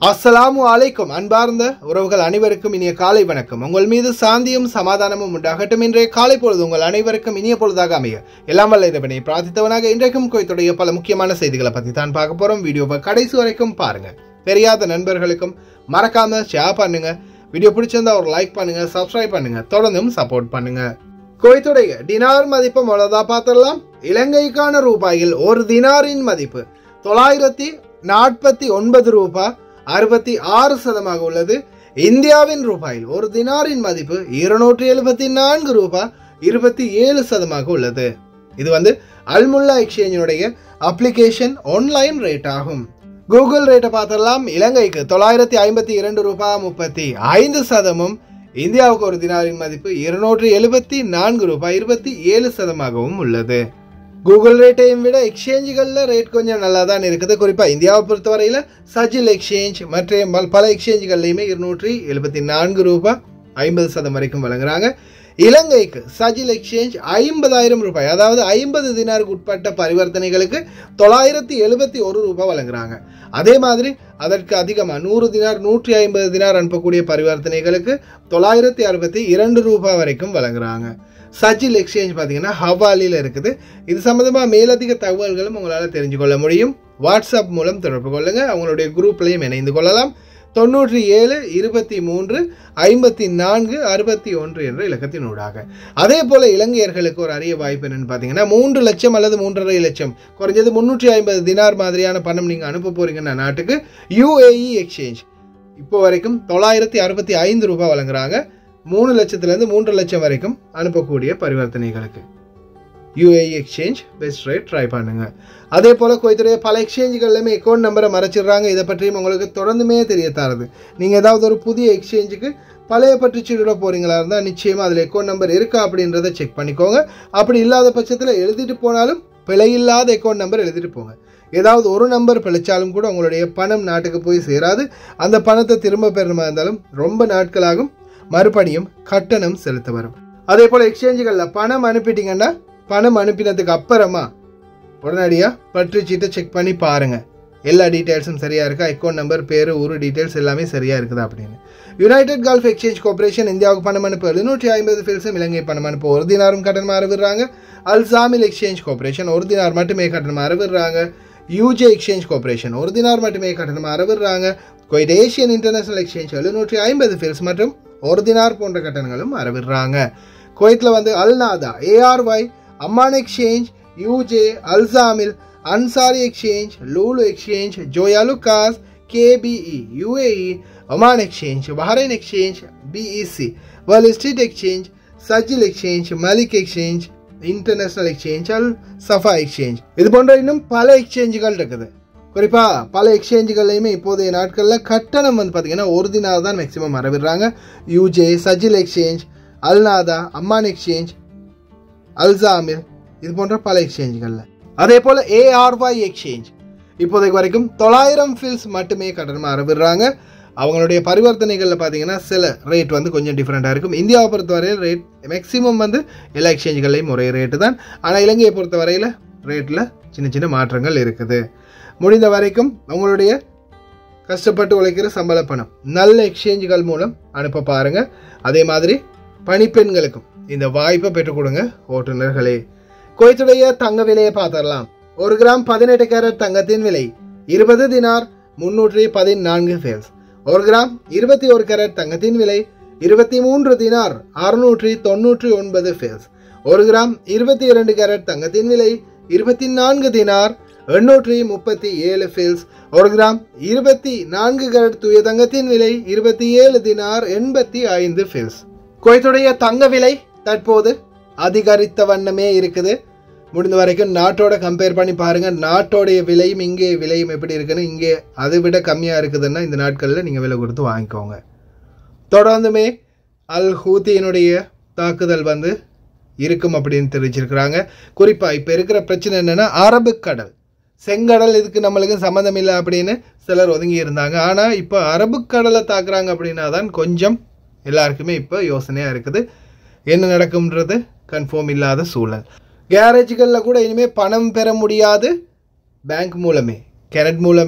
அஸ்ஸலாமு அலைக்கும் அன்பார்ந்த உறவுகள் அனைவருக்கும் இனிய காலை வணக்கம் உங்கள் மீது சாந்தியும் சமாதானமும் உண்டாகட்டும் இன்றைய காலை பொழுது உங்கள் அனைவருக்கும் இனிய பொழுதாக அமைய எல்லாம் வல்ல இறைவனை பிரார்த்தித்தவனாக இன்றைக்கும் கோயத்துடைய பல முக்கியமான செய்திகளை பற்றி தான் பார்க்க போறோம் வீடியோவை கடைசி வரைக்கும் பாருங்க தெரியாத நண்பர்களுக்கும் மறக்காம ஷேர் பண்ணுங்க வீடியோ பிடிச்சிருந்தா ஒரு லைக் பண்ணுங்க சப்ஸ்கிரைப் பண்ணுங்க தொடர்ந்தும் சப்போர்ட் பண்ணுங்க குவைத்துடைய டினார் மதிப்பு முதலதா பார்த்துடலாம் இலங்கைக்கான ரூபாயில் ஒரு தினாரின் மதிப்பு தொள்ளாயிரத்தி நாற்பத்தி ஒன்பது ரூபாய் அறுபத்தி ஆறு சதமாக உள்ளது இந்தியாவின் ரூபாயில் ஒரு தினாரின் மதிப்பு இருநூற்றி எழுபத்தி நான்கு ரூபாய் இருபத்தி ஏழு சதமாக உள்ளது இது வந்து அல்முல்லா எக்ஸ்சேஞ்சினுடைய அப்ளிகேஷன் ஆன்லைன் ரேட் ஆகும் கூகுள் ரேட்டை பார்த்தரலாம் இலங்கைக்கு தொள்ளாயிரத்தி ஐம்பத்தி இரண்டு ரூபாய் முப்பத்தி ஐந்து சதமும் இந்தியாவுக்கு ஒரு தினாரின் மதிப்பு இருநூற்றி எழுபத்தி நான்கு ரூபாய் இருபத்தி ஏழு சதமாகவும் உள்ளது கூகுள் ரேட்டையும் விட எக்ஸ்சேஞ்சுகளில் ரேட் கொஞ்சம் நல்லா தான் இருக்குது குறிப்பாக இந்தியாவை பொறுத்தவரையில் சஜில் எக்ஸ்சேஞ்ச் மற்ற பல- பல எக்ஸ்சேஞ்சுகள்லையுமே இருநூற்றி எழுபத்தி நான்கு ரூபாய் ஐம்பது சதம் வரைக்கும் வழங்குறாங்க இலங்கைக்கு சஜில் எக்ஸ்சேஞ்ச் ஐம்பதாயிரம் ரூபாய் அதாவது ஐம்பது தினாருக்கு உட்பட்ட பரிவர்த்தனைகளுக்கு தொள்ளாயிரத்தி எழுபத்தி ஒரு ரூபாய் வழங்குறாங்க அதே மாதிரி அதற்கு அதிகமாக நூறு தினார் நூற்றி ஐம்பது தினார் அனுப்பக்கூடிய பரிவர்த்தனைகளுக்கு தொள்ளாயிரத்தி அறுபத்தி இரண்டு ரூபாய் வரைக்கும் வழங்குறாங்க சஜில் எக்ஸ்சேஞ்ச் பார்த்தீங்கன்னா ஹவாலியில் இருக்குது இது சம்மந்தமாக மேலதிக தகவல்களும் உங்களால் தெரிஞ்சு கொள்ள முடியும் வாட்ஸ்அப் மூலம் தொடர்பு கொள்ளுங்கள் அவங்களுடைய குரூப்லையும் இணைந்து கொள்ளலாம் தொண்ணூற்றி ஏழு இருபத்தி மூன்று ஐம்பத்தி நான்கு அறுபத்தி ஒன்று என்ற இலக்கத்தினூடாக அதே போல இலங்கையர்களுக்கு ஒரு அரிய வாய்ப்பு என்னன்னு பார்த்தீங்கன்னா மூன்று லட்சம் அல்லது மூன்றரை லட்சம் குறைஞ்சது முந்நூற்றி ஐம்பது தினார் மாதிரியான பணம் நீங்கள் அனுப்ப போறீங்கன்னா நாட்டுக்கு யுஏஇ எக்ஸ்சேஞ்ச் இப்போ வரைக்கும் தொள்ளாயிரத்தி அறுபத்தி ஐந்து ரூபாய் வழங்குறாங்க மூணு லட்சத்துலேருந்து மூன்று லட்சம் வரைக்கும் அனுப்பக்கூடிய பரிவர்த்தனைகளுக்கு UAE exchange best rate try பண்ணுங்க அதே போல் கோயத்துடைய பல எக்ஸ்சேஞ்சுகள்லையுமே அக்கௌண்ட் நம்பரை மறைச்சிடுறாங்க இதை பற்றியும் உங்களுக்கு தொடர்ந்துமே தெரிய தரது நீங்கள் ஏதாவது ஒரு புதிய எக்ஸ்சேஞ்சுக்கு பழைய பற்றி சீடுல போகிறீங்களா இருந்தால் நிச்சயமாக அதில் அக்கௌண்ட் நம்பர் இருக்கா அப்படின்றத செக் பண்ணிக்கோங்க அப்படி இல்லாத பட்சத்தில் எழுதிட்டு போனாலும் பிழையில்லாத அக்கௌண்ட் நம்பர் எழுதிட்டு போங்க ஏதாவது ஒரு நம்பர் பிழைச்சாலும் கூட உங்களுடைய பணம் நாட்டுக்கு போய் சேராது அந்த பணத்தை திரும்ப பெறுமா இருந்தாலும் ரொம்ப நாட்களாகும் மறுபடியும் கட்டணம் செலுத்த வரும் அதே போல் எக்ஸ்சேஞ்சுகளில் பணம் அனுப்பிட்டீங்கன்னா பணம் அனுப்பினதுக்கு அப்புறமா உடனடியாக பற்று சீட்டை செக் பண்ணி பாருங்க எல்லா டீட்டெயில்ஸும் சரியா இருக்கா அக்கௌண்ட் நம்பர் பேர் ஊர் டீட்டெயில்ஸ் எல்லாமே சரியா இருக்குதா அப்படின்னு யுனைடெட் கல்ஃப் எக்ஸ்சேஞ்ச் கார்பரேஷன் இந்தியாவுக்கு பணம் அனுப்ப எழுநூற்றி ஐம்பது ஃபில்ஸும் இலங்கை பணம் அனுப்ப ஒரு தினாரும் கட்டணம் அறவிடுறாங்க அல்சாமில் எக்ஸ்சேஞ்ச் கார்பரேஷன் ஒரு தினார் மட்டுமே கட்டணம் அறவிடுறாங்க யூஜே எக்ஸ்சேஞ்ச் கார்பரேஷன் ஒரு தினார் மட்டுமே கட்டணம் அறவிடுறாங்க குவைட் ஏஷியன் இன்டர்நேஷனல் எக்ஸ்சேஞ்ச் எழுநூற்றி ஐம்பது ஃபில்ஸ் மற்றும் ஒரு தினார் போன்ற கட்டணங்களும் அறவிடுறாங்க குவைத்தில் வந்து Al Nada ARY Amman exchange UJ Al Sameel Ansari exchange Lulu exchange Joyalukkas KBE UAE Oman exchange Bahrain exchange BEC world street exchange Sajil exchange Malik exchange international exchange Al Safa exchange இது போன்ற இன்னும் பல எக்ஸ்சேஞ்சுகள் இருக்குது குறிப்பாக பல எக்ஸ்சேஞ்சுகள்லையுமே இப்போதைய நாட்களில் கட்டணம் வந்து பார்த்தீங்கன்னா ஒரு தினார் தான் மேக்ஸிமம் வரவிடுறாங்க யூஜே சஜில் எக்ஸ்சேஞ்ச் அல்நாதா அம்மான் எக்ஸ்சேஞ்ச் அல்சாமிர் இது போன்ற பல எக்ஸ்சேஞ்சுகளில் அதே போல் ஏஆர்ஒய் எக்ஸ்சேஞ்ச் இப்போதைக்கு வரைக்கும் தொள்ளாயிரம் ஃபில்ஸ் மட்டுமே கட்டணமாக அறவிடுறாங்க அவங்களுடைய பரிவர்த்தனைகளில் பார்த்தீங்கன்னா சில ரேட் வந்து கொஞ்சம் டிஃப்ரெண்ட்டாக இருக்கும் இந்தியாவை பொறுத்தவரையில் ரேட் மேக்ஸிமம் வந்து எல்லா எக்ஸ்சேஞ்சுகள்லையும் ஒரே ரேட்டு தான் ஆனால் இலங்கையை பொறுத்தவரையில் ரேட்டில் சின்ன சின்ன மாற்றங்கள் இருக்குது முடிந்த வரைக்கும் உங்களுடைய கஷ்டப்பட்டு உழைக்கிற சம்பள பணம் நல்ல எக்ஸ்சேஞ்சுகள் மூலம் அனுப்ப பாருங்க அதே மாதிரி பணிப்பெண்களுக்கும் இந்த வாய்ப்பை பெற்றுக் கொடுங்க ஓட்டுநர்களே குவைத்துடைய தங்க விலையை பார்த்துடலாம் ஒரு கிராம் பதினெட்டு கேரட் தங்கத்தின் விலை இருபது தினார் முன்னூற்றி பதினான்கு ஃபேல்ஸ் ஒரு கிராம் இருபத்தி ஒரு கேரட் தங்கத்தின் விலை இருபத்தி மூன்று தினார் அறுநூற்றி தொண்ணூற்றி ஒன்பது ஃபேல்ஸ் ஒரு கிராம் இருபத்தி இரண்டு கேரட் தங்கத்தின் விலை இருபத்தி நான்கு தினார் எண்ணூற்றி முப்பத்தி ஏழு ஃபில்ஸ் ஒரு கிராம் இருபத்தி நான்கு கேரட் தூய தங்கத்தின் விலை இருபத்தி ஏழு தினார் எண்பத்தி ஐந்து ஃபில்ஸ் குவைத்துடைய தங்க விலை தற்போது அதிகரித்த வண்ணமே இருக்குது முடிந்த வரைக்கும் நாட்டோட கம்பேர் பண்ணி பாருங்க நாட்டோடைய விலையும் இங்கே விலையும் எப்படி இருக்குன்னு இங்கே அதை விட கம்மியாக இருக்குதுன்னா இந்த நாட்களில் நீங்கள் விலை கொடுத்து வாங்கிக்கோங்க தொடர்ந்துமே அல் ஹூத்தியினுடைய தாக்குதல் வந்து இருக்கும் அப்படின்னு தெரிவிச்சிருக்கிறாங்க குறிப்பாக இப்போ இருக்கிற பிரச்சனை என்னென்னா அரபுக்கடல் செங்கடல் இதுக்கு நம்மளுக்கு சம்மந்தம் இல்லை அப்படின்னு சிலர் ஒதுங்கி இருந்தாங்க ஆனால் இப்போ அரபுக்கடலை தாக்குறாங்க அப்படின்னா தான் கொஞ்சம் எல்லாருக்குமே இப்போ யோசனையாக இருக்குது என்ன நடக்கும்ன்றது கன்ஃபார்ம் இல்லாத சூழல் கேரேஜ்களில் கூட இனிமேல் பணம் பெற முடியாது பேங்க் மூலமே கெனட் மூலமே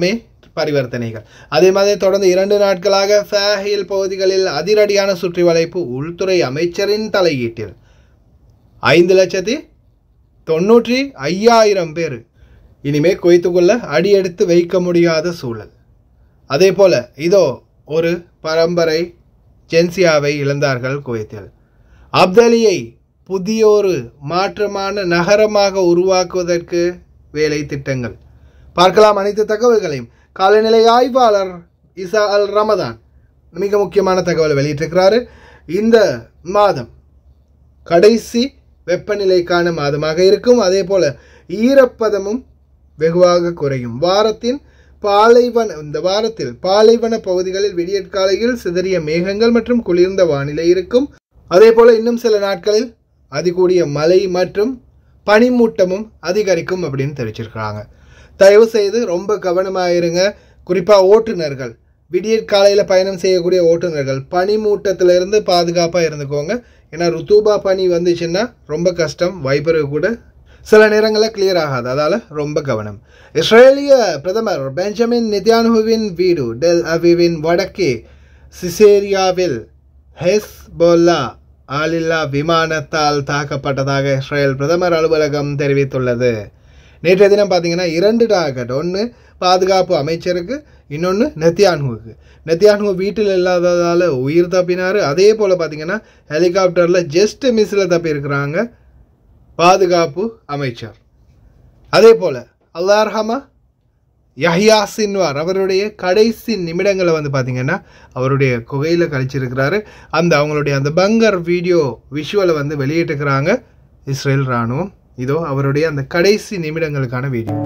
பரிவர்த்தனைகள் அதே மாதிரி தொடர்ந்து இரண்டு நாட்களாக ஃபேஹில் பகுதிகளில் அதிரடியான சுற்றி வளைப்பு உள்துறை அமைச்சரின் தலையீட்டில் ஐந்து லட்சத்தி தொண்ணூற்றி ஐயாயிரம் பேர் இனிமே குவைத்துக்குள்ள அடியெடுத்து வைக்க முடியாத சூழல் அதே போல இதோ ஒரு பரம்பரை ஜென்சியாவை இழந்தார்கள் குவைத்தில் அப்தலியை புதியொரு மாற்றமான நகரமாக உருவாக்குவதற்கு வேலை திட்டங்கள் பார்க்கலாம் அனைத்து தகவல்களையும் காலநிலை ஆய்வாளர் இசா அல் ரமதான் மிக முக்கியமான தகவல் வெளியிட்டிருக்கிறாரு இந்த மாதம் கடைசி வெப்பநிலைக்கான மாதமாக இருக்கும் அதே போல ஈரப்பதமும் வெகுவாக குறையும் வாரத்தின் பாலைவன இந்த வாரத்தில் பாலைவன பகுதிகளில் விடியற்காலையில் சிதறிய மேகங்கள் மற்றும் குளிர்ந்த வானிலை இருக்கும் அதே போல இன்னும் சில நாட்களில் அதிகூடிய மழை மற்றும் பனிமூட்டமும் அதிகரிக்கும் அப்படின்னு தெரிவிச்சிருக்கிறாங்க தயவு செய்து ரொம்ப கவனமாக இருங்க குறிப்பாக ஓட்டுநர்கள் விடியற் காலையில் பயணம் செய்யக்கூடிய ஓட்டுநர்கள் பனிமூட்டத்திலிருந்து பாதுகாப்பாக இருந்துக்கோங்க ஏன்னா ருத்தூபா பனி வந்துச்சுன்னா ரொம்ப கஷ்டம் வைபரு கூட சில நேரங்களில் கிளியர் ஆகாது அதால் ரொம்ப கவனம் இஸ்ரேலிய பிரதமர் பெஞ்சமின் நித்யானுவின் வீடு டெல் அவிவின் வடக்கே சிசேரியாவில் ஹெஸ்பொல்லா ஆளில்லா விமானத்தால் தாக்கப்பட்டதாக இஸ்ரேல் பிரதமர் அலுவலகம் தெரிவித்துள்ளது நேற்றைய தினம் பார்த்தீங்கன்னா இரண்டு டார்கெட் ஒன்று பாதுகாப்பு அமைச்சருக்கு இன்னொன்று நெத்தியான்ஹுவுக்கு நெத்தியான்ஹு வீட்டில் இல்லாததால் உயிர் தப்பினார் அதே போல் பார்த்தீங்கன்னா ஹெலிகாப்டரில் ஜஸ்ட் மிஸ்ஸில் தப்பியிருக்கிறாங்க பாதுகாப்பு அமைச்சர் அதே போல் அல்லார்ஹமா யஹ்யா சின்வார் அவருடைய கடைசி நிமிடங்களை வந்து பார்த்தீங்கன்னா அவருடைய குகையில் கழிச்சிருக்கிறாரு அந்த அவங்களுடைய அந்த பங்கர் வீடியோ விஷுவலை வந்து வெளியிட்டிருக்கிறாங்க இஸ்ரேல் இராணுவம் இதோ அவருடைய அந்த கடைசி நிமிடங்களுக்கான வீடியோ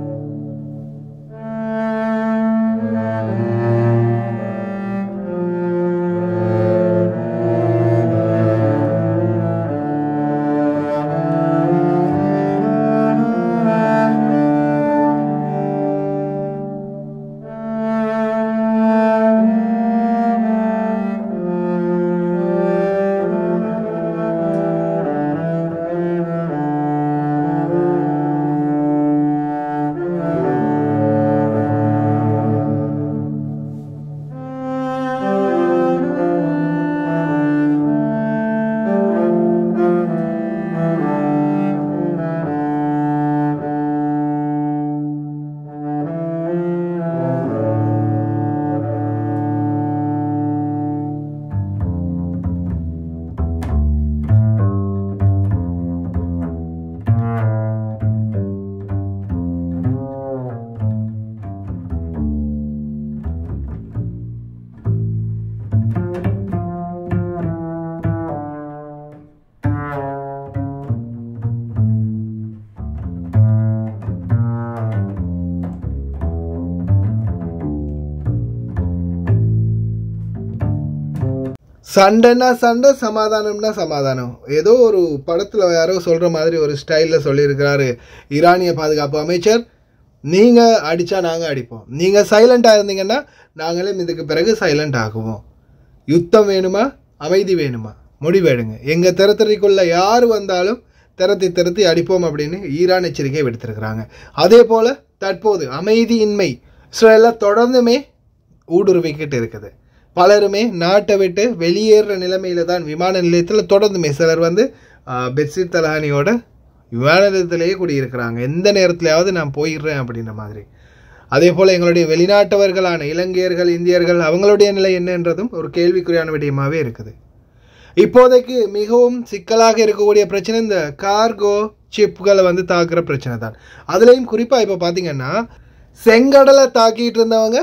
சண்டைன்னா சண்டை சமாதானம்னா சமாதானம் ஏதோ ஒரு படத்தில் யாரோ சொல்கிற மாதிரி ஒரு ஸ்டைலில் சொல்லியிருக்கிறாரு ஈரானிய பாதுகாப்பு அமைச்சர் நீங்கள் அடித்தா நாங்கள் அடிப்போம் நீங்கள் சைலண்ட்டாக இருந்தீங்கன்னா நாங்களே இதுக்கு பிறகு சைலண்ட் ஆகுவோம் யுத்தம் வேணுமா அமைதி வேணுமா முடிவெடுங்க எங்கள் திறத்தறிக்குள்ளே யார் வந்தாலும் திறத்தி திறத்தி அடிப்போம் அப்படின்னு ஈரான் எச்சரிக்கை விடுத்திருக்கிறாங்க அதே போல் தற்போது அமைதியின்மை இஸ்ரேலில் தொடர்ந்துமே ஊடுருவிக்கிட்டு இருக்குது பலருமே நாட்டை விட்டு வெளியேற நிலைமையில தான் விமான நிலையத்தில் தொடர்ந்துமே சிலர் வந்து பெட்ஷீட் தலஹானியோட விமான நிலையத்திலேயே குடியிருக்கிறாங்க எந்த நேரத்துலையாவது நான் போயிடுறேன் அப்படின்ற மாதிரி அதே போல் எங்களுடைய வெளிநாட்டவர்களான இலங்கையர்கள் இந்தியர்கள் அவங்களுடைய நிலை என்னன்றதும் ஒரு கேள்விக்குறியான விடயமாகவே இருக்குது இப்போதைக்கு மிகவும் சிக்கலாக இருக்கக்கூடிய பிரச்சனை இந்த கார்கோ சிப்களை வந்து தாக்குற பிரச்சனை தான் அதுலேயும் குறிப்பாக இப்போ பார்த்தீங்கன்னா செங்கடலை தாக்கிட்டு இருந்தவங்க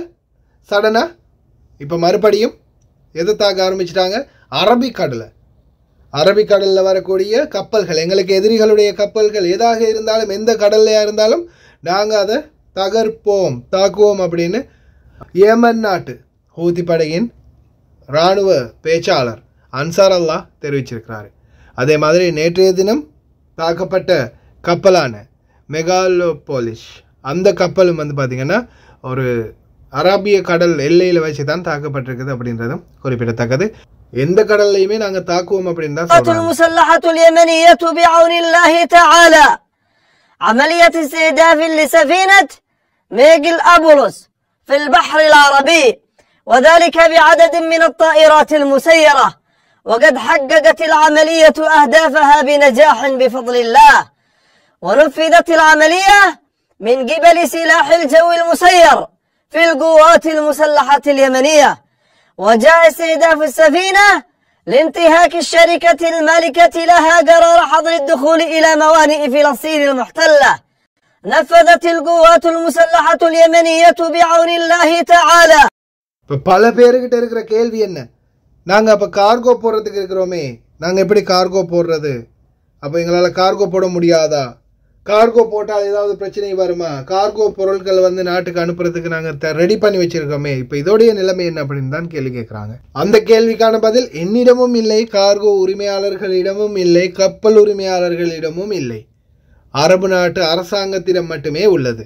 சடனாக இப்போ மறுபடியும் எதை தாக்க ஆரம்பிச்சிட்டாங்க அரபிக்கடலை அரபிக்கடலில் வரக்கூடிய கப்பல்கள் எங்களுக்கு எதிரிகளுடைய கப்பல்கள் எதாக இருந்தாலும் எந்த கடல்லையாக இருந்தாலும் நாங்கள் அதை தகர்ப்போம் தாக்குவோம் அப்படின்னு ஏமன் நாட்டு ஹூதி படையின் இராணுவ பேச்சாளர் அன்சார் அல்லாஹ் தெரிவிச்சிருக்கிறாரு அதே மாதிரி நேற்றைய தினம் தாக்கப்பட்ட கப்பலான மெகாலோபோலிஷ் அந்த கப்பலும் வந்து பார்த்திங்கன்னா ஒரு அராபிய கடல் எல்லையில் வச்சு தான் தாக்கப்பட்டிருக்குது அப்படின்றதும் குறிப்பிடத்தக்கது எந்த கடல்லையுமே நாங்கள் தாக்குவோம் அப்படின்னு தான் القوات சொல்றாங்க المسلحة اليمنية بعون الله تعالى عملية استهداف لسفينة ميغل أبولوس في البحر العربي وذلك بعدد من الطائرات المسيرة وقد حققت العملية أهدافها بنجاح بفضل الله ونفذت العملية من قبل سلاح الجو المسير في القوات المسلحة اليمنية وجاء استهداف السفينة لانتهاك الشركة المالكة لها قرار حظر الدخول إلى موانئ فلسطين المحتلة نفذت القوات المسلحة اليمنية بعون الله تعالى இப்போ பல பேருக்கிட்ட இருக்கிற கேள்வி என்ன நாங்கள் அப்போ கார்கோ போடுறதுக்கு இருக்கிறோமே நாங்கள் எப்படி கார்கோ போடுறது அப்போ எங்களால் கார்கோ போட முடியாதா கார்கோ போட்டால் ஏதாவது பிரச்சனை வருமா கார்கோ பொருட்கள் வந்து நாட்டுக்கு அனுப்புறதுக்கு நாங்கள் ரெடி பண்ணி வச்சிருக்கோமே இப்போ இதோடைய நிலைமை என்ன அப்படின்னு தான் கேள்வி கேட்குறாங்க அந்த கேள்விக்கான பதில் என்னிடமும் இல்லை கார்கோ உரிமையாளர்களிடமும் இல்லை கப்பல் உரிமையாளர்களிடமும் இல்லை அரபு நாட்டு அரசாங்கத்திடம் மட்டுமே உள்ளது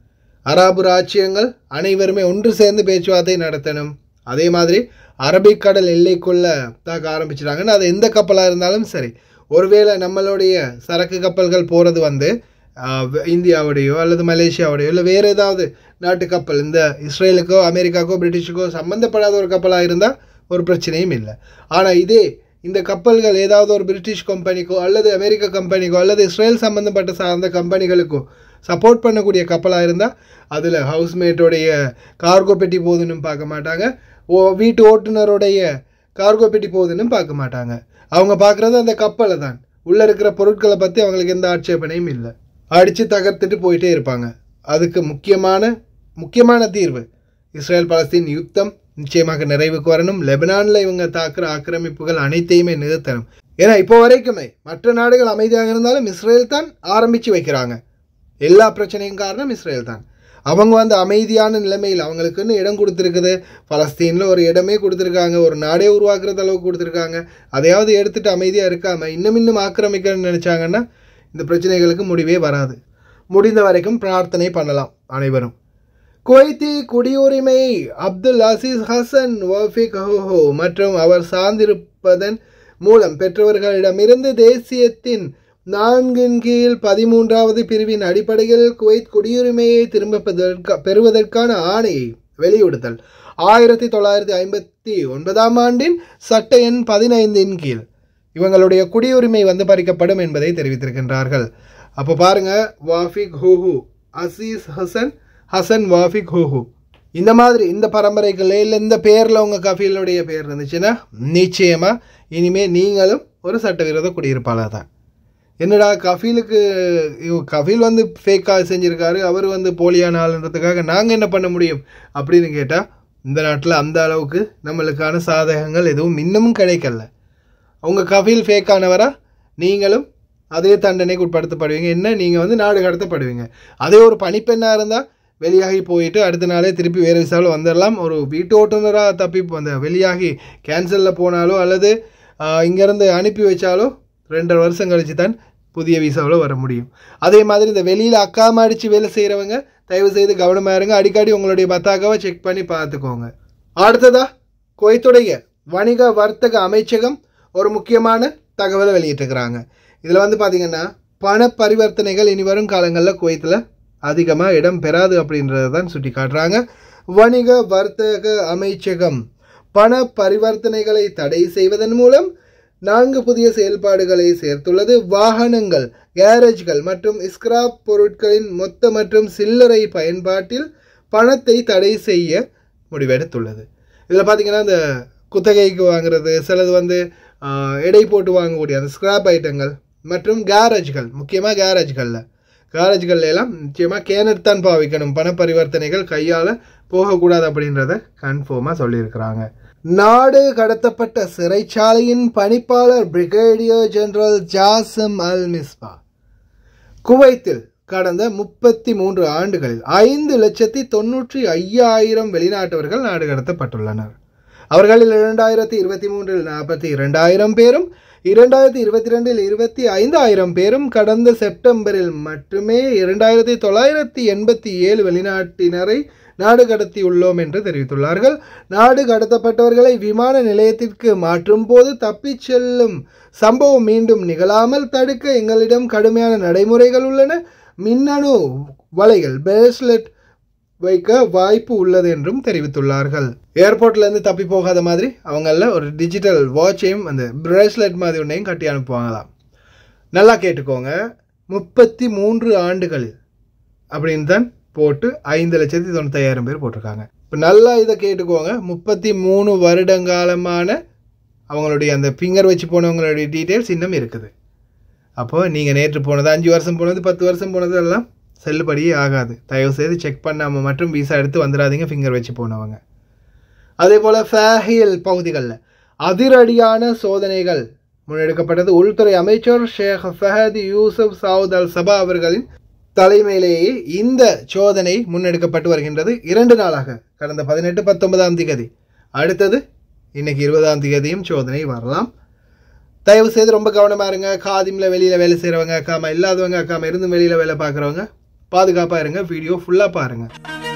அரபு ராச்சியங்கள் அனைவருமே ஒன்று சேர்ந்து பேச்சுவார்த்தை நடத்தணும் அதே மாதிரி அரபிக்கடல் எல்லைக்குள்ள தாக்க ஆரம்பிச்சிட்டாங்கன்னா அது எந்த கப்பலாக இருந்தாலும் சரி ஒருவேளை நம்மளுடைய சரக்கு கப்பல்கள் போகிறது வந்து ஆஹ், வ- இந்தியாவுடையோ அல்லது மலேசியாவுடையோ இல்லை வேறு ஏதாவது நாட்டு கப்பல் இந்த இஸ்ரேலுக்கோ அமெரிக்காக்கோ பிரிட்டிஷுக்கோ சம்மந்தப்படாத ஒரு கப்பலாக இருந்தால் ஒரு பிரச்சனையும் இல்லை ஆனால் இதே இந்த கப்பல்கள் ஏதாவது ஒரு பிரிட்டிஷ் கம்பெனிக்கோ அல்லது அமெரிக்க கம்பெனிக்கோ அல்லது இஸ்ரேல் சம்மந்தப்பட்ட சார்ந்த கம்பெனிகளுக்கோ சப்போர்ட் பண்ணக்கூடிய கப்பலாக இருந்தால் அதில் ஹவுஸ்மேட்டோடைய கார்கோ பெட்டி போகுதுன்னு பார்க்க மாட்டாங்க ஓ வீட்டு ஓட்டுநருடைய கார்கோ பெட்டி போகுதுன்னு பார்க்க மாட்டாங்க அவங்க பார்க்குறது அந்த கப்பலை தான் உள்ளே இருக்கிற பொருட்களை பற்றி அவங்களுக்கு எந்த ஆட்சேபனையும் இல்லை அடித்து தகர்த்துட்டு போயிட்டே இருப்பாங்க அதுக்கு முக்கியமான முக்கியமான தீர்வு இஸ்ரேல் பலஸ்தீன் யுத்தம் நிச்சயமாக நிறைவுக்கு வரணும் லெபனானில் இவங்க தாக்குற ஆக்கிரமிப்புகள் அனைத்தையுமே நிறுத்தணும் ஏன்னா இப்போ வரைக்குமே மற்ற நாடுகள் அமைதியாக இருந்தாலும் இஸ்ரேல் தான் ஆரம்பித்து வைக்கிறாங்க எல்லா பிரச்சனையும் காரணம் இஸ்ரேல் தான் அவங்க வந்து அமைதியான நிலைமையில் அவங்களுக்குன்னு இடம் கொடுத்துருக்குது பலஸ்தீனில் ஒரு இடமே கொடுத்துருக்காங்க ஒரு நாடே உருவாக்குறது அளவுக்கு கொடுத்துருக்காங்க அதையாவது எடுத்துட்டு அமைதியாக இருக்காமல் இன்னும் இன்னும் ஆக்கிரமிக்கணும்னு நினச்சாங்கன்னா இந்த பிரச்சனைகளுக்கு முடிவே வராது முடிந்த வரைக்கும் பிரார்த்தனை பண்ணலாம் அனைவரும் குவைத்தி குடியுரிமை அப்துல் அசீஸ் ஹசன் வஃபிக் ஹோஹோ மற்றும் அவர் சார்ந்திருப்பதன் மூலம் பெற்றவர்களிடமிருந்து தேசியத்தின் நான்கின் கீழ் பதிமூன்றாவது பிரிவின் அடிப்படையில் குவைத் குடியுரிமையை திரும்ப பெறுவதற்கா- பெறுவதற்கான ஆணையை வெளியிடுதல் ஆயிரத்தி தொள்ளாயிரத்தி ஐம்பத்தி ஒன்பதாம் ஆண்டின் சட்ட எண் பதினைந்தின் கீழ் இவங்களுடைய குடியுரிமை வந்து பறிக்கப்படும் என்பதை தெரிவித்திருக்கின்றார்கள் அப்போ பாருங்க வாஃபிக் ஹூஹு அசீஸ் ஹசன் ஹசன் வாஃபிக் ஹூஹு இந்த மாதிரி இந்த பரம்பரைகளே இல்லை இந்த பேரில் உங்கள் கஃபீலுடைய பேர் இருந்துச்சுன்னா நிச்சயமாக இனிமே நீங்களும் ஒரு சட்டவிரோத குடியிருப்பாளர் தான் என்னடா கஃபீலுக்கு இவ- கஃபீல் வந்து ஃபேக்காக செஞ்சுருக்காரு அவர் வந்து போலியான ஆளுன்றதுக்காக நாங்கள் என்ன பண்ண முடியும் அப்படின்னு கேட்டால் இந்த நாட்டில் அந்த அளவுக்கு நம்மளுக்கான சாதகங்கள் எதுவும் இன்னமும் கிடைக்கல உங்க கஃபீல் ஃபேக்கானவரா நீங்களும் அதே தண்டனைக்கு உட்படுத்தப்படுவீங்க என்ன நீங்கள் வந்து நாடு கடத்தப்படுவீங்க அதே ஒரு பணிப்பெண்ணாக இருந்தால் வெளியாகி போயிட்டு அடுத்த நாளே திருப்பி வேறு விசாவில் வந்துடலாம் ஒரு வீட்டு ஓட்டுநராக தப்பி அந்த வெளியாகி கேன்சலில் போனாலோ அல்லது ஆஹ், இங்கேருந்து அனுப்பி வச்சாலோ ரெண்டரை வருஷம் கழிச்சு தான் புதிய விசாவில் வர முடியும் அதே மாதிரி இந்த வெளியில் அக்காம அடித்து வேலை செய்கிறவங்க தயவு செய்து கவனமாக இருங்க அடிக்கடி உங்களுடைய பத்தாக்காவை செக் பண்ணி பார்த்துக்கோங்க அடுத்ததா குவைத்துடைய வணிக வர்த்தக அமைச்சகம் ஒரு முக்கியமான தகவலை வெளியிட்டிருக்கிறாங்க இதில் வந்து பார்த்தீங்கன்னா பண பரிவர்த்தனைகள் இனி வரும் காலங்களில் குவைத்தில் அதிகமாக இடம் பெறாது அப்படின்றத தான் சுட்டி காட்டுறாங்க வணிக வர்த்தக அமைச்சகம் பண பரிவர்த்தனைகளை தடை செய்வதன் மூலம் நான்கு புதிய செயல்பாடுகளை சேர்த்துள்ளது வாகனங்கள் கேரேஜ்கள் மற்றும் ஸ்கிராப் பொருட்களின் மொத்த மற்றும் சில்லறை பயன்பாட்டில் பணத்தை தடை செய்ய முடிவெடுத்துள்ளது இதில் பார்த்தீங்கன்னா இந்த குத்தகைக்கு வாங்குறது சிலது வந்து ஆஹ், எடை போட்டு வாங்கக்கூடிய அந்த ஸ்கிராப் ஐட்டங்கள் மற்றும் கேரேஜ்கள் முக்கியமாக கேரேஜ்களில் கேரேஜ்கள்ல எல்லாம் நிச்சயமாக கேனட் தான் பாவிக்கணும் பண பரிவர்த்தனைகள் கையால் போகக்கூடாது அப்படின்றத கன்ஃபார்மாக சொல்லியிருக்கிறாங்க நாடு கடத்தப்பட்ட சிறைச்சாலையின் பணிப்பாளர் brigadier general Jassim Al Misbah குவைத்தில் கடந்த முப்பத்தி மூன்று ஆண்டுகளில் ஐந்து லட்சத்தி தொண்ணூற்றி ஐயாயிரம் வெளிநாட்டவர்கள் நாடு கடத்தப்பட்டுள்ளனர் அவர்களில் இரண்டாயிரத்தி இருபத்தி மூன்றில் நாற்பத்தி இரண்டாயிரம் பேரும் இரண்டாயிரத்தி இருபத்தி ரெண்டில் இருபத்தி ஐந்தாயிரம் பேரும் கடந்த செப்டம்பரில் மட்டுமே இரண்டாயிரத்தி தொள்ளாயிரத்தி எண்பத்தி ஏழு வெளிநாட்டினரை நாடு கடத்தியுள்ளோம் என்று தெரிவித்துள்ளார்கள் நாடு கடத்தப்பட்டவர்களை விமான நிலையத்திற்கு மாற்றும் போது தப்பிச் செல்லும் சம்பவம் மீண்டும் நிகழாமல் தடுக்க எங்களிடம் கடுமையான நடைமுறைகள் உள்ளன மின்னணு வலைகள் பிரேஸ்லெட் வைக்க வாய்ப்பு உள்ளது என்றும் தெரிவித்துள்ளார்கள் ஏர்போர்ட்ல இருந்து தப்பி போகாத மாதிரி அவங்கள ஒரு டிஜிட்டல் வாட்சையும் அந்த பிரேஸ்லெட் மாதிரி ஒன்றையும் கட்டி அனுப்புவாங்களாம் நல்லா கேட்டுக்கோங்க முப்பத்தி மூன்று ஆண்டுகளில் அப்படின்னு தான் போட்டு ஐந்து லட்சத்தி தொண்ணூத்தாயிரம் பேர் போட்டிருக்காங்க இப்போ நல்லா இதை கேட்டுக்கோங்க முப்பத்தி மூணு வருடங்காலமான அவங்களுடைய அந்த ஃபிங்கர் வச்சு போனவங்களுடைய டீட்டெயில்ஸ் இன்னும் இருக்குது அப்போ நீங்கள் நேற்று போனது அஞ்சு வருஷம் போனது பத்து வருஷம் போனது எல்லாம் செல்லுபடியே ஆகாது தயவு செய்து செக் பண்ணாமல் மட்டும் விசா எடுத்து வந்துடாதீங்க ஃபிங்கர் வச்சு போனவங்க அதே போல் ஃபேஹியல் பகுதிகளில் அதிரடியான சோதனைகள் முன்னெடுக்கப்பட்டது உள்துறை அமைச்சர் Sheikh Fahad Yousef Saud Al Sabah அவர்களின் தலைமையிலேயே இந்த சோதனை முன்னெடுக்கப்பட்டு வருகின்றது இரண்டு நாளாக கடந்த பதினெட்டு பத்தொன்பதாம் திகதி அடுத்தது இன்னைக்கு இருபதாம் திகதியும் சோதனை வரலாம் தயவு செய்து ரொம்ப கவனமாக இருங்க காதிமில் வெளியில் வேலை செய்கிறவங்க அக்காம இல்லாதவங்க அக்காம இருந்து வெளியில் வேலை பார்க்குறவங்க பாதுகாப்பாக இருங்க வீடியோ ஃபுல்லாக பாருங்கள்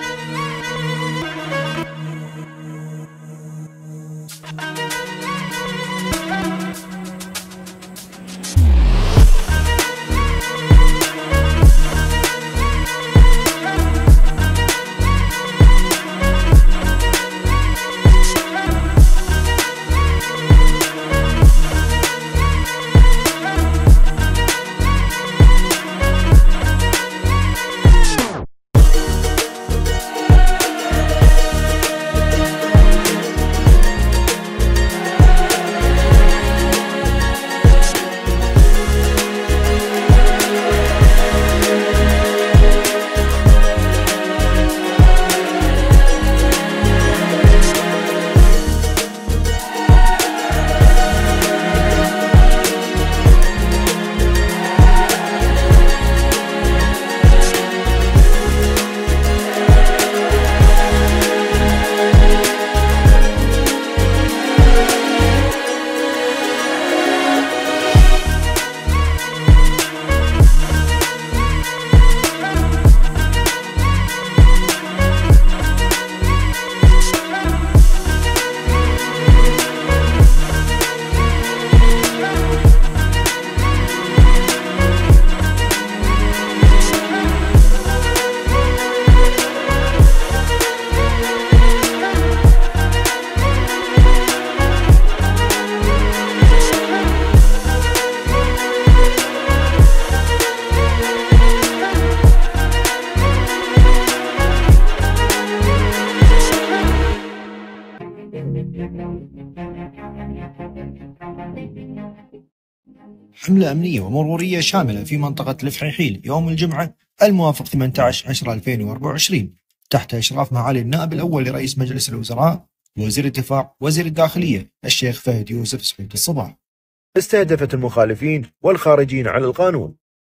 حملة أمنية ومرورية شاملة في منطقة الفحيحيل يوم الجمعة الموافق 18 10 2024 تحت إشراف معالي النائب الأول لرئيس مجلس الوزراء وزير الدفاع وزير الداخلية الشيخ فهد يوسف سعيد الصباح استهدفت المخالفين والخارجين على القانون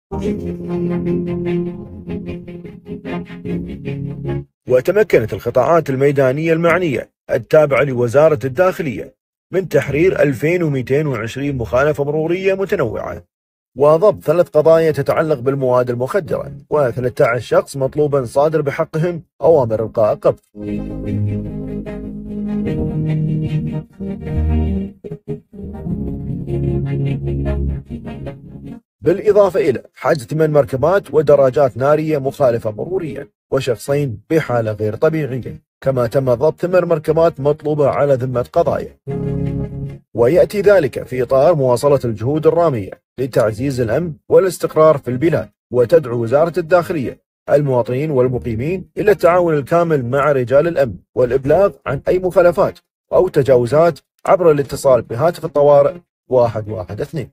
وتمكنت القطاعات الميدانية المعنية التابعة لوزارة الداخلية من تحرير 2220 مخالفة مرورية متنوعة وضبط ثلاث قضايا تتعلق بالمواد المخدرة و13 شخص مطلوبا صادر بحقهم أوامر إلقاء قبض بالإضافة إلى حجز ثمان مركبات ودراجات نارية مخالفة مروريا وشخصين بحالة غير طبيعية كما تم ضبط ثمان مركبات مطلوبة على ذمة قضايا ويأتي ذلك في إطار مواصلة الجهود الرامية لتعزيز الأمن والاستقرار في البلاد وتدعو وزارة الداخلية المواطنين والمقيمين إلى التعاون الكامل مع رجال الأمن والإبلاغ عن أي مخالفات أو تجاوزات عبر الاتصال بهاتف الطوارئ 112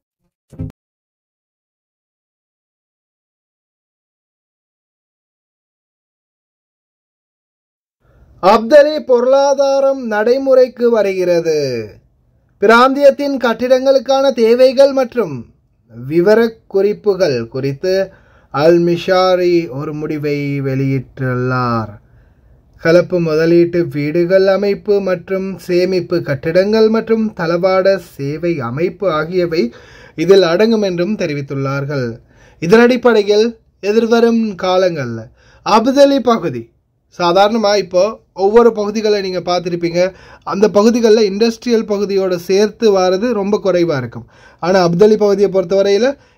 அப்தலி பொருளாதாரம் நடைமுறைக்கு வருகிறது பிராந்தியத்தின் கட்டிடங்களுக்கான தேவைகள் மற்றும் விவரக் குறிப்புகள் குறித்து அல் மிஷாரி ஒரு முடிவை வெளியிட்டுள்ளார் கலப்பு முதலீட்டு வீடுகள் அமைப்பு மற்றும் சேமிப்பு கட்டிடங்கள் மற்றும் தளவாட சேவை அமைப்பு ஆகியவை இதில் அடங்கும் என்றும் தெரிவித்துள்ளார்கள் இதன் அடிப்படையில் எதிர்வரும் காலங்களில் அபுதலி பகுதி சாதாரணமாக இப்போ ஒவ்வொரு பகுதிகளை நீங்கள் பார்த்துருப்பீங்க அந்த பகுதிகளில் இண்டஸ்ட்ரியல் பகுதியோட சேர்த்து வர்றது ரொம்ப குறைவாக இருக்கும் ஆனால் அப்தலி பகுதியை பொறுத்தவரையில்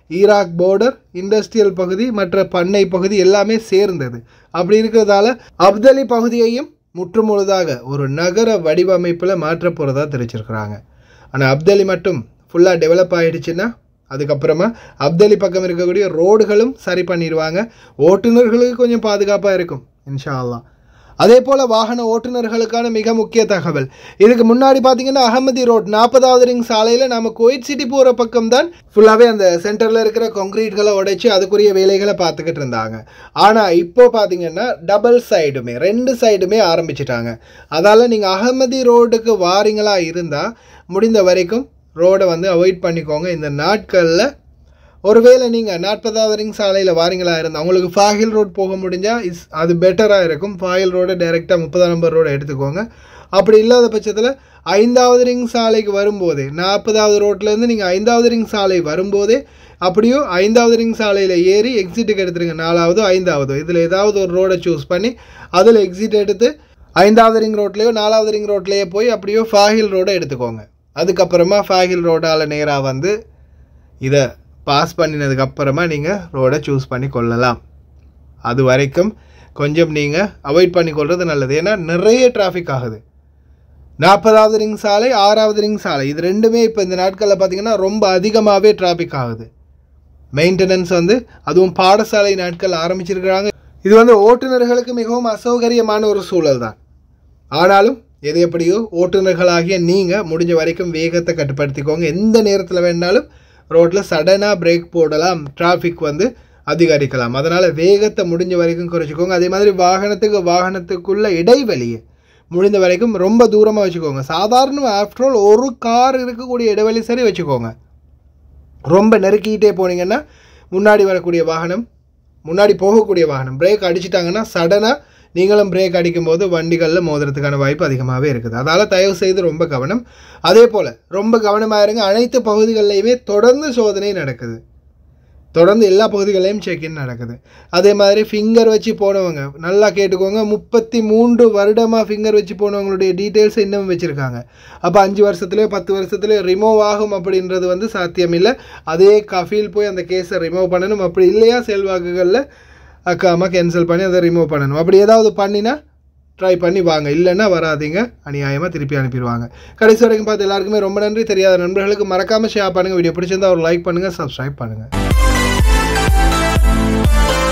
ஈராக் போர்டர் இண்டஸ்ட்ரியல் பகுதி மற்ற பண்ணை பகுதி எல்லாமே சேர்ந்தது அப்படி இருக்கிறதால அப்தலி பகுதியையும் முற்றுமுழுதாக ஒரு நகர வடிவமைப்பில் மாற்ற போகிறதா தெரிவிச்சிருக்கிறாங்க ஆனால் அப்தலி மட்டும் ஃபுல்லாக டெவலப் ஆகிடுச்சுன்னா அதுக்கப்புறமா அப்தலி பக்கம் இருக்கக்கூடிய ரோடுகளும் சரி பண்ணிடுவாங்க ஓட்டுநர்களுக்கு கொஞ்சம் பாதுகாப்பாக இருக்கும் இன்ஷா அல்லாஹ் அதே போல் வாகன ஓட்டுநர்களுக்கான மிக முக்கிய தகவல் இதுக்கு முன்னாடி பார்த்தீங்கன்னா அகமதி ரோட் நாற்பதாவது ரிங் சாலையில் நம்ம கோயிட் சிட்டி போகிற பக்கம் தான் ஃபுல்லாகவே அந்த சென்டரில் இருக்கிற கான்க்ரீட்களை உடைச்சி அதுக்குரிய வேலைகளை பார்த்துக்கிட்டு இருந்தாங்க ஆனால் இப்போ பார்த்தீங்கன்னா டபுள் சைடுமே ரெண்டு சைடுமே ஆரம்பிச்சிட்டாங்க அதால் நீங்கள் அகமதி ரோடுக்கு வாரீங்களா இருந்தால் முடிந்த வரைக்கும் ரோடை வந்து அவாய்ட் பண்ணிக்கோங்க இந்த நாட்களில் ஒருவேளை நீங்கள் நாற்பதாவது ரிங் சாலையில் வாரீங்களா இருந்தால் உங்களுக்கு ஃபாகில் ரோட் போக முடிஞ்சால் இஸ் அது பெட்டராக இருக்கும் ஃபாகில் ரோடை டைரெக்டாக முப்பதாம் நம்பர் ரோடை எடுத்துக்கோங்க அப்படி இல்லாத பட்சத்தில் ஐந்தாவது ரிங் சாலைக்கு வரும்போதே நாற்பதாவது ரோட்லேருந்து நீங்கள் ஐந்தாவது ரிங் சாலை வரும்போதே அப்படியோ ஐந்தாவது ரிங் சாலையில் ஏறி எக்ஸிட்டுக்கு எடுத்துருங்க நாலாவது ஐந்தாவது இதில் ஏதாவது ஒரு ரோடை சூஸ் பண்ணி அதில் எக்ஸிட் எடுத்து ஐந்தாவது ரிங் ரோட்லேயோ நாலாவது ரிங் ரோட்லேயோ போய் அப்படியோ ஃபாகில் ரோடை எடுத்துக்கோங்க அதுக்கப்புறமா ஃபாகில் ரோடால் நேராக வந்து இதை பாஸ் பண்ணினதுக்கு அப்புறமா நீங்கள் ரோடை சூஸ் பண்ணி கொள்ளலாம் அது வரைக்கும் கொஞ்சம் நீங்கள் அவாய்ட் பண்ணி கொள்வது நல்லது ஏன்னா நிறைய டிராஃபிக் ஆகுது நாற்பதாவது ரிங் சாலை ஆறாவது ரிங் சாலை இது ரெண்டுமே இப்போ இந்த நாட்களில் பார்த்தீங்கன்னா ரொம்ப அதிகமாகவே டிராஃபிக் ஆகுது மெயின்டெனன்ஸ் வந்து அதுவும் பாடசாலை நாட்கள் ஆரம்பிச்சிருக்கிறாங்க இது வந்து ஓட்டுநர்களுக்கு மிகவும் அசௌகரியமான ஒரு சூழல் தான் ஆனாலும் எது எப்படியோ ஓட்டுநர்களாகிய நீங்கள் முடிஞ்ச வரைக்கும் வேகத்தை கட்டுப்படுத்திக்கோங்க எந்த நேரத்தில் வேணாலும் ரோட்டில் சடனாக பிரேக் போடலாம் டிராஃபிக் வந்து அதிகரிக்கலாம் அதனால் வேகத்தை முடிஞ்ச வரைக்கும் குறைச்சிக்கோங்க அதே மாதிரி வாகனத்துக்கு வாகனத்துக்குள்ள இடைவெளியை முடிந்த வரைக்கும் ரொம்ப தூரமாக வச்சுக்கோங்க சாதாரண ஆஃப்டர் ஆல் ஒரு கார் இருக்கக்கூடிய இடைவெளி சரி வச்சுக்கோங்க ரொம்ப நெருக்கிக்கிட்டே போனீங்கன்னா முன்னாடி வரக்கூடிய வாகனம் முன்னாடி போகக்கூடிய வாகனம் பிரேக் அடிச்சிட்டாங்கன்னா சடனாக நீங்களும் பிரேக் அடிக்கும்போது வண்டிகளில் மோதுறதுக்கான வாய்ப்பு அதிகமாகவே இருக்குது அதால் தயவு செய்து ரொம்ப கவனம் அதே போல் ரொம்ப கவனமாக இருங்க அனைத்து பகுதிகளிலையுமே தொடர்ந்து சோதனை நடக்குது தொடர்ந்து எல்லா பகுதிகளையும் செக்இன் நடக்குது அதே மாதிரி ஃபிங்கர் வச்சு போனவங்க நல்லா கேட்டுக்கோங்க முப்பத்தி மூன்று வருடமாக ஃபிங்கர் வச்சு போனவங்களுடைய டீட்டெயில்ஸ் இன்னும் வச்சுருக்காங்க அப்போ அஞ்சு வருஷத்துலேயோ பத்து வருஷத்துலேயோ ரிமூவ் ஆகும் அப்படின்றது வந்து சாத்தியம் இல்லை அதே கஃபீல் போய் அந்த கேஸை ரிமூவ் பண்ணணும் அப்படி இல்லையா செல்வாக்குகளில் அக்காமா கேன்சல் பண்ணி அதை ரிமூவ் பண்ணணும் அப்படி ஏதாவது பண்ணினா ட்ரை பண்ணி வாங்க இல்லைன்னா வராதீங்க அநியாயமாக திருப்பி அனுப்பிடுவாங்க கடைசி வரைக்கும் பார்த்து எல்லாருக்குமே ரொம்ப நன்றி தெரியாத நண்பர்களுக்கு மறக்காமல் ஷேர் பண்ணுங்கள் வீடியோ பிடிச்சிருந்தா ஒரு லைக் பண்ணுங்கள் சப்ஸ்கிரைப் பண்ணுங்கள்